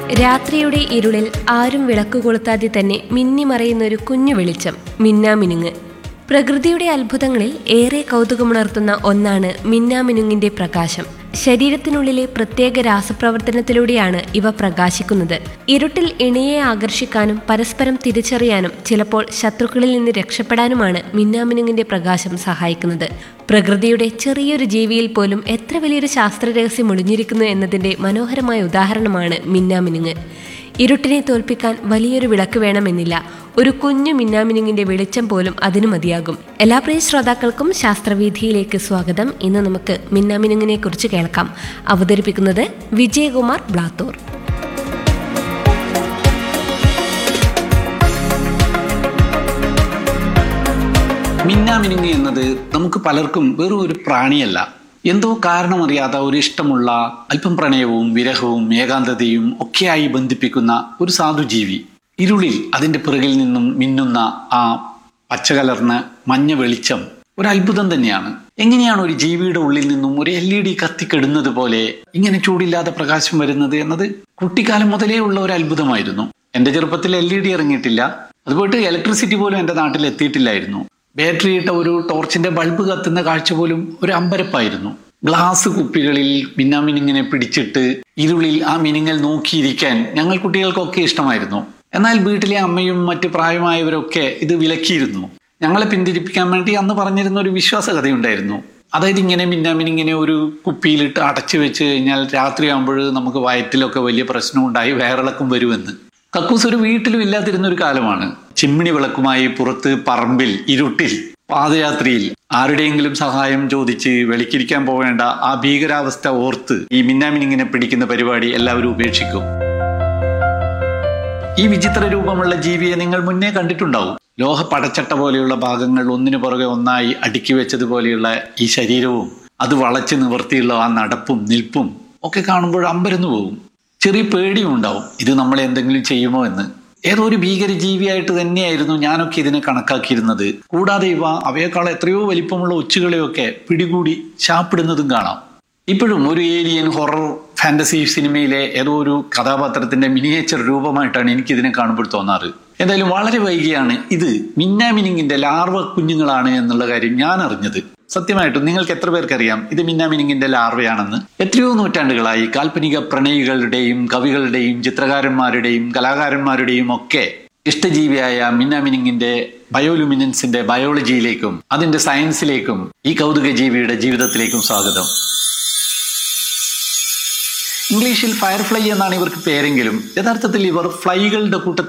രാത്രിയുടെ ഇരുളിൽ ആരും വിളക്ക് കൊളുത്താതെ തന്നെ മിന്നിമറയുന്ന ഒരു കുഞ്ഞു വെളിച്ചം മിന്നാമിനുങ്ങ് പ്രകൃതിയുടെ അത്ഭുതങ്ങളിൽ ഏറെ കൗതുകമുണർത്തുന്ന ഒന്നാണ് മിന്നാമിനുങ്ങിന്റെ പ്രകാശം ശരീരത്തിനുള്ളിലെ പ്രത്യേക രാസപ്രവർത്തനത്തിലൂടെയാണ് ഇവ പ്രകാശിക്കുന്നത് ഇരുട്ടിൽ ഇണയെ ആകർഷിക്കാനും പരസ്പരം തിരിച്ചറിയാനും ചിലപ്പോൾ ശത്രുക്കളിൽ നിന്ന് രക്ഷപ്പെടാനുമാണ് മിന്നാമിനുങ്ങിന്റെ പ്രകാശം സഹായിക്കുന്നത് പ്രകൃതിയുടെ ചെറിയൊരു ജീവിയിൽ പോലും എത്ര വലിയൊരു ശാസ്ത്ര രഹസ്യം ഒളിഞ്ഞിരിക്കുന്നു എന്നതിന്റെ മനോഹരമായ ഉദാഹരണമാണ് മിന്നാമിനുങ്ങ് ഇരുട്ടിനെ തോൽപ്പിക്കാൻ വലിയൊരു വിളക്ക് വേണമെന്നില്ല ഒരു കുഞ്ഞു മിന്നാമിനുങ്ങിന്റെ വെളിച്ചം പോലും അതിനു മതിയാകും എല്ലാ പ്രിയ ശ്രോതാക്കൾക്കും ശാസ്ത്രവീഥിയിലേക്ക് സ്വാഗതം ഇന്ന് നമുക്ക് മിന്നാമിനുങ്ങിനെ കുറിച്ച് കേൾക്കാം അവതരിപ്പിക്കുന്നത് വിജയകുമാർ ബ്ലാത്തൂർ മിന്നാമിനുങ്ങ് എന്നത് നമുക്ക് പലർക്കും വെറും ഒരു പ്രാണിയല്ല എന്തോ കാരണമറിയാത്ത ഒരു ഇഷ്ടമുള്ള അല്പം പ്രണയവും വിരഹവും ഏകാന്തതയും ഒക്കെയായി ബന്ധിപ്പിക്കുന്ന ഒരു സാധുജീവി ഇരുളിൽ അതിന്റെ പിറകിൽ നിന്നും മിന്നുന്ന ആ പച്ചകലർന്ന മഞ്ഞ വെളിച്ചം ഒരു അത്ഭുതം തന്നെയാണ് എങ്ങനെയാണ് ഒരു ജീവിയുടെ ഉള്ളിൽ നിന്നും ഒരു എൽ ഇ ഡി കത്തിക്കെടുന്നത് പോലെ ഇങ്ങനെ ചൂടില്ലാതെ പ്രകാശം വരുന്നത് എന്നത് കുട്ടിക്കാലം മുതലേ ഉള്ള ഒരു അത്ഭുതമായിരുന്നു എന്റെ ചെറുപ്പത്തിൽ എൽ ഇ ഡി ഇറങ്ങിയിട്ടില്ല അതുപോയിട്ട് ഇലക്ട്രിസിറ്റി പോലും എന്റെ നാട്ടിൽ എത്തിയിട്ടില്ലായിരുന്നു ബാറ്ററി ഇട്ട ഒരു ടോർച്ചിന്റെ ബൾബ് കത്തുന്ന കാഴ്ച പോലും ഒരു അമ്പരപ്പായിരുന്നു ഗ്ലാസ് കുപ്പികളിൽ മിന്നാമിനിങ്ങിനെ പിടിച്ചിട്ട് ഇരുളിൽ ആ മിനിങ്ങൽ നോക്കിയിരിക്കാൻ ഞങ്ങൾ കുട്ടികൾക്കൊക്കെ ഇഷ്ടമായിരുന്നു എന്നാൽ വീട്ടിലെ അമ്മയും മറ്റ് പ്രായമായവരൊക്കെ ഇത് വിലക്കിയിരുന്നു ഞങ്ങളെ പിന്തിരിപ്പിക്കാൻ വേണ്ടി അന്ന് പറഞ്ഞിരുന്ന ഒരു വിശ്വാസ കഥയുണ്ടായിരുന്നു അതായത് ഇങ്ങനെ മിന്നാമിനിങ്ങനെ ഒരു കുപ്പിയിലിട്ട് അടച്ചു വെച്ച് കഴിഞ്ഞാൽ രാത്രിയാകുമ്പോൾ നമുക്ക് വയറ്റിലൊക്കെ വലിയ പ്രശ്നം ഉണ്ടായി വയറിളക്കം വരുമെന്ന് കക്കൂസ് ഒരു വീട്ടിലും ഇല്ലാതിരുന്ന ഒരു കാലമാണ് ചിമ്മിണി വിളക്കുമായി പുറത്ത് പറമ്പിൽ ഇരുട്ടിൽ പാദയാത്രയിൽ ആരുടെയെങ്കിലും സഹായം ചോദിച്ച് വെളിക്കിരിക്കാൻ പോവേണ്ട ആ ഭീകരാവസ്ഥ ഓർത്ത് ഈ മിന്നാമിനിങ്ങിനെ പിടിക്കുന്ന പരിപാടി എല്ലാവരും ഉപേക്ഷിക്കും ഈ വിചിത്ര രൂപമുള്ള ജീവിയെ നിങ്ങൾ മുന്നേ കണ്ടിട്ടുണ്ടാവും ലോഹ പടച്ചട്ട പോലെയുള്ള ഭാഗങ്ങൾ ഒന്നിനു പുറകെ ഒന്നായി അടുക്കി വെച്ചതുപോലെയുള്ള ഈ ശരീരവും അത് വളച്ച് നിവർത്തിയുള്ള ആ നടപ്പും നിൽപ്പും ഒക്കെ കാണുമ്പോൾ അമ്പരന്നു പോകും ചെറിയ പേടിയും ഉണ്ടാവും ഇത് നമ്മളെ എന്തെങ്കിലും ചെയ്യുമോ എന്ന് ഏതോ ഒരു ഭീകര ജീവിയായിട്ട് തന്നെയായിരുന്നു ഞാനൊക്കെ ഇതിനെ കണക്കാക്കിയിരുന്നത് കൂടാതെ ഇവ അവയേക്കാൾ എത്രയോ വലിപ്പമുള്ള ഒച്ചുകളെയൊക്കെ പിടികൂടി ശാപ്പിടുന്നതും കാണാം ഇപ്പോഴും ഒരു ഏലിയൻ ഹൊറർ ഫാന്റസി സിനിമയിലെ ഏതോ ഒരു കഥാപാത്രത്തിന്റെ മിനിയേച്ചർ രൂപമായിട്ടാണ് എനിക്ക് ഇതിനെ കാണുമ്പോൾ തോന്നാറ് എന്തായാലും വളരെ വൈകിയാണ് ഇത് മിന്നാമിനിങ്ങിന്റെ ലാർവ കുഞ്ഞുങ്ങളാണ് എന്നുള്ള കാര്യം ഞാൻ അറിഞ്ഞത് സത്യമായിട്ടും നിങ്ങൾക്ക് എത്ര പേർക്കറിയാം ഇത് മിന്നാമിനിങ്ങിന്റെ ലാർവയാണെന്ന് എത്രയോ നൂറ്റാണ്ടുകളായി കാൽപ്പനിക പ്രണയികളുടെയും കവികളുടെയും ചിത്രകാരന്മാരുടെയും കലാകാരന്മാരുടെയും ഒക്കെ ഇഷ്ടജീവിയായ മിന്നാമിനിങ്ങിന്റെ ബയോലുമിനൻസിന്റെ ബയോളജിയിലേക്കും അതിന്റെ സയൻസിലേക്കും ഈ കൗതുക ജീവിയുടെ ജീവിതത്തിലേക്കും സ്വാഗതം ഇംഗ്ലീഷിൽ ഫയർഫ്ലൈ എന്നാണ് ഇവർക്ക് പേരെങ്കിലും യഥാർത്ഥത്തിൽ ഇവർ ഫ്ലൈകളുടെ കൂട്ടത്തിൽ